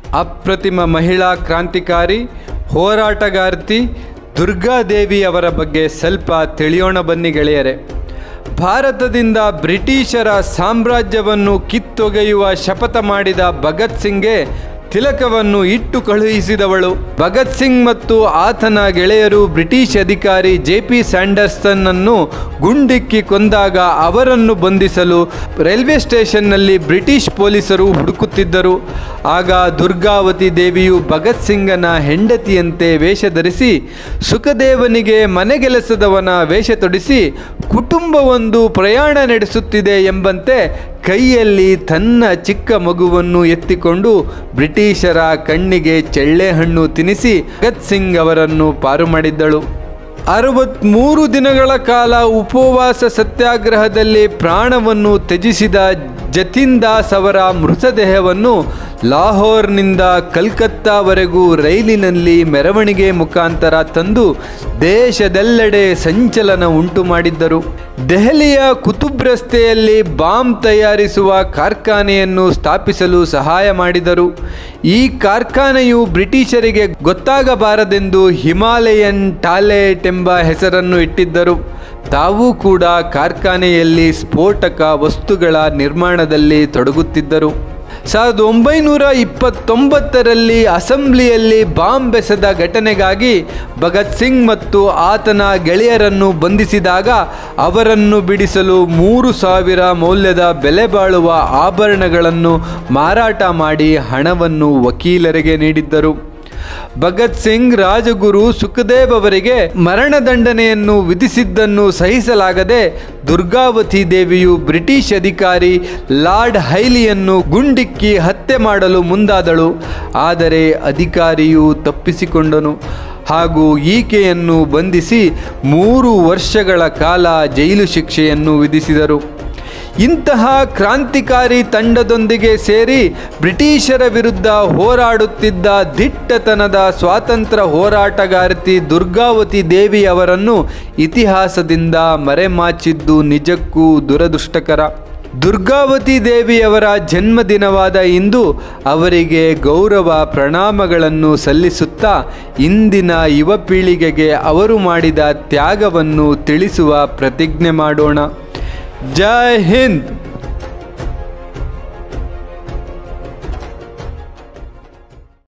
ಅಪ್ರತಿಮ ಮಹಿಳಾ ಕ್ರಾಂತಿಕಾರಿ ಹೋರಾಟಗಾರ್ತಿ ದುರ್ಗಾದೇವಿ ಅವರ ಬಗ್ಗೆ ಸ್ವಲ್ಪ ತಿಳಿಯೋಣ ಬನ್ನಿ ಗೆಳೆಯರೆ ಭಾರತದಿಂದ ಬ್ರಿಟಿಷರ ಸಾಮ್ರಾಜ್ಯವನ್ನು ಕಿತ್ತೊಗೆಯುವ ಶಪಥ ಮಾಡಿದ ಭಗತ್ ಸಿಂಗ್ಗೆ ತಿಲಕವನ್ನು ಇಟ್ಟು ಕಳುಹಿಸಿದವಳು ಭಗತ್ ಸಿಂಗ್ ಮತ್ತು ಆತನ ಗೆಳೆಯರು ಬ್ರಿಟಿಷ್ ಅಧಿಕಾರಿ ಜೆ ಪಿ ಸ್ಯಾಂಡರ್ಸನ್ ಅನ್ನು ಗುಂಡಿಕ್ಕಿ ಕೊಂದಾಗ ಅವರನ್ನು ಬಂಧಿಸಲು ರೈಲ್ವೆ ಸ್ಟೇಷನ್ನಲ್ಲಿ ಬ್ರಿಟಿಷ್ ಪೊಲೀಸರು ಹುಡುಕುತ್ತಿದ್ದರು ಆಗ ದುರ್ಗಾವತಿ ದೇವಿಯು ಭಗತ್ ಸಿಂಗನ ಹೆಂಡತಿಯಂತೆ ವೇಷ ಧರಿಸಿ ಸುಖದೇವನಿಗೆ ಮನೆಗೆಲಸದವನ ವೇಷ ತೊಡಿಸಿ ಕುಟುಂಬವೊಂದು ಪ್ರಯಾಣ ನಡೆಸುತ್ತಿದೆ ಎಂಬಂತೆ ಕೈಯಲ್ಲಿ ತನ್ನ ಚಿಕ್ಕ ಮಗುವನ್ನು ಎತ್ತಿಕೊಂಡು ಬ್ರಿಟಿಷರ ಕಣ್ಣಿಗೆ ಚೆಳ್ಳೆಹಣ್ಣು ತಿನ್ನಿಸಿ ಭಗತ್ ಸಿಂಗ್ ಅವರನ್ನು ಪಾರು ಮಾಡಿದ್ದಳು ಅರವತ್ಮೂರು ದಿನಗಳ ಕಾಲ ಉಪವಾಸ ಸತ್ಯಾಗ್ರಹದಲ್ಲಿ ಪ್ರಾಣವನ್ನು ತ್ಯಜಿಸಿದ ಜತಿನ್ ದಾಸ್ ಅವರ ಮೃತದೇಹವನ್ನು ಲಾಹೋರ್ನಿಂದ ಕಲ್ಕತ್ತಾವರೆಗೂ ರೈಲಿನಲ್ಲಿ ಮೆರವಣಿಗೆ ಮುಖಾಂತರ ತಂದು ದೇಶದೆಲ್ಲೆಡೆ ಸಂಚಲನ ಉಂಟು ಮಾಡಿದ್ದರು ದೆಹಲಿಯ ಕುತುಬ್ ರಸ್ತೆಯಲ್ಲಿ ಬಾಂಬ್ ತಯಾರಿಸುವ ಕಾರ್ಖಾನೆಯನ್ನು ಸ್ಥಾಪಿಸಲು ಸಹಾಯ ಮಾಡಿದರು ಈ ಕಾರ್ಖಾನೆಯು ಬ್ರಿಟಿಷರಿಗೆ ಗೊತ್ತಾಗಬಾರದೆಂದು ಹಿಮಾಲಯನ್ ಟಾಲೆಟ್ ಎಂಬ ಹೆಸರನ್ನು ಇಟ್ಟಿದ್ದರು ತಾವೂ ಕೂಡ ಕಾರ್ಖಾನೆಯಲ್ಲಿ ಸ್ಫೋಟಕ ವಸ್ತುಗಳ ನಿರ್ಮಾಣದಲ್ಲಿ ತೊಡಗುತ್ತಿದ್ದರು ಸಾವಿರದ ಒಂಬೈನೂರ ಇಪ್ಪತ್ತೊಂಬತ್ತರಲ್ಲಿ ಅಸೆಂಬ್ಲಿಯಲ್ಲಿ ಬಾಂಬ್ ಬೆಸೆದ ಘಟನೆಗಾಗಿ ಭಗತ್ ಸಿಂಗ್ ಮತ್ತು ಆತನ ಗೆಳೆಯರನ್ನು ಬಂಧಿಸಿದಾಗ ಅವರನ್ನು ಬಿಡಿಸಲು ಮೂರು ಸಾವಿರ ಮೌಲ್ಯದ ಬೆಲೆ ಬಾಳುವ ಆಭರಣಗಳನ್ನು ಮಾರಾಟ ಮಾಡಿ ಹಣವನ್ನು ವಕೀಲರಿಗೆ ನೀಡಿದ್ದರು ಭಗತ್ ಸಿಂಗ್ ರಾಜಗುರು ಸುಖದೇವ್ ಅವರಿಗೆ ಮರಣದಂಡನೆಯನ್ನು ವಿಧಿಸಿದ್ದನ್ನು ಸಹಿಸಲಾಗದೆ ದುರ್ಗಾವತಿ ದೇವಿಯು ಬ್ರಿಟಿಷ್ ಅಧಿಕಾರಿ ಲಾರ್ಡ್ ಹೈಲಿಯನ್ನು ಗುಂಡಿಕ್ಕಿ ಹತ್ಯೆ ಮಾಡಲು ಮುಂದಾದಳು ಆದರೆ ಅಧಿಕಾರಿಯು ತಪ್ಪಿಸಿಕೊಂಡನು ಹಾಗೂ ಈಕೆಯನ್ನು ಬಂಧಿಸಿ ಮೂರು ವರ್ಷಗಳ ಕಾಲ ಜೈಲು ಶಿಕ್ಷೆಯನ್ನು ವಿಧಿಸಿದರು ಇಂತಹ ಕ್ರಾಂತಿಕಾರಿ ತಂಡದೊಂದಿಗೆ ಸೇರಿ ಬ್ರಿಟಿಷರ ವಿರುದ್ಧ ಹೋರಾಡುತ್ತಿದ್ದ ದಿಟ್ಟತನದ ಸ್ವಾತಂತ್ರ್ಯ ಹೋರಾಟಗಾರ್ತಿ ದುರ್ಗಾವತಿ ದೇವಿ ಅವರನ್ನು ಇತಿಹಾಸದಿಂದ ಮರೆಮಾಚಿದ್ದು ನಿಜಕ್ಕೂ ದುರದೃಷ್ಟಕರ ದುರ್ಗಾವತಿ ದೇವಿಯವರ ಜನ್ಮದಿನವಾದ ಇಂದು ಅವರಿಗೆ ಗೌರವ ಪ್ರಣಾಮಗಳನ್ನು ಸಲ್ಲಿಸುತ್ತಾ ಇಂದಿನ ಯುವ ಪೀಳಿಗೆಗೆ ಅವರು ಮಾಡಿದ ತ್ಯಾಗವನ್ನು ತಿಳಿಸುವ ಪ್ರತಿಜ್ಞೆ ಮಾಡೋಣ ಜೈ ಹಿಂದ್